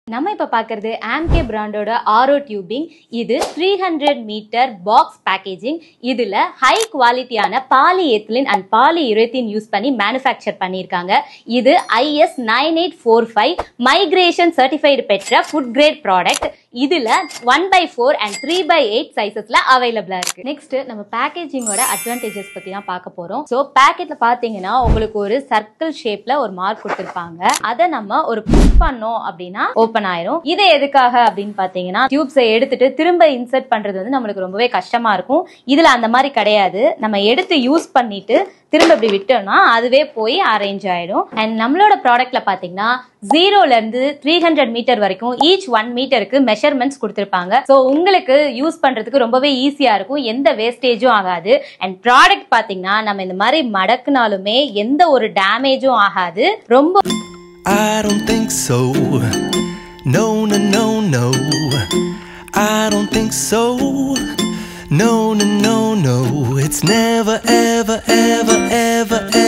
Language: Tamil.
நம்ம இப்ப பாக்குறது ஆம்கே பிராண்டோட ஆரோ டியூபிங் இது three hundred metre box packaging இதுல ஹை குவாலிட்டியான polyethylene and polyurethane use பண்ணி மேனுஃபேக்சர் பண்ணியிருக்காங்க இது IS nine eight four five migration certified பெற்ற ஃபுட் கிரேட் ப்ராடக்ட் இதுல one by four and three by eight சைசஸ்ல அவைலபிளா இருக்கு நெக்ஸ்ட் நம்ம பேக்கேஜிங்கோட அட்வான்டேஜஸ் பத்தி தான் பார்க்க போறோம் ஸோ பேக்கெட்ல பாத்தீங்கன்னா உங்களுக்கு ஒரு சர்க்கிள் ஷேப்ல ஒரு மார்க் கொடுத்திருப்பாங்க அதை நம்ம ஒரு புஷ் பண்ணோம் அப்படின்னா ஓப்பன் ஆயிரும் இது எதுக்காக அப்படின்னு பாத்தீங்கன்னா டியூப்ஸை எடுத்துட்டு திரும்ப இன்சர்ட் பண்றது வந்து நம்மளுக்கு ரொம்பவே கஷ்டமா இருக்கும் இதுல அந்த மாதிரி கிடையாது நம்ம எடுத்து யூஸ் பண்ணிட்டு திரும்ப இப்படி விட்டோம்னா அதுவே போய் அரேஞ்ச் ஆயிடும் அண்ட் நம்மளோட ப்ராடக்ட்ல பாத்தீங்கன்னா ஜீரோல இருந்து த்ரீ ஹண்ட்ரட் மீட்டர் வரைக்கும் ஈச் ஒன் மீட்டருக்கு மெஷர்மெண்ட்ஸ் கொடுத்துருப்பாங்க ஸோ உங்களுக்கு யூஸ் பண்றதுக்கு ரொம்பவே ஈஸியா இருக்கும் எந்த வேஸ்டேஜும் ஆகாது அண்ட் ப்ராடக்ட் பாத்தீங்கன்னா நம்ம இந்த மாதிரி மடக்குனாலுமே எந்த ஒரு டேமேஜும் ஆகாது ரொம்ப I don't think so. No, no, no, no. I don't think so. No, no, no, no. It's never, ever, ever, ever,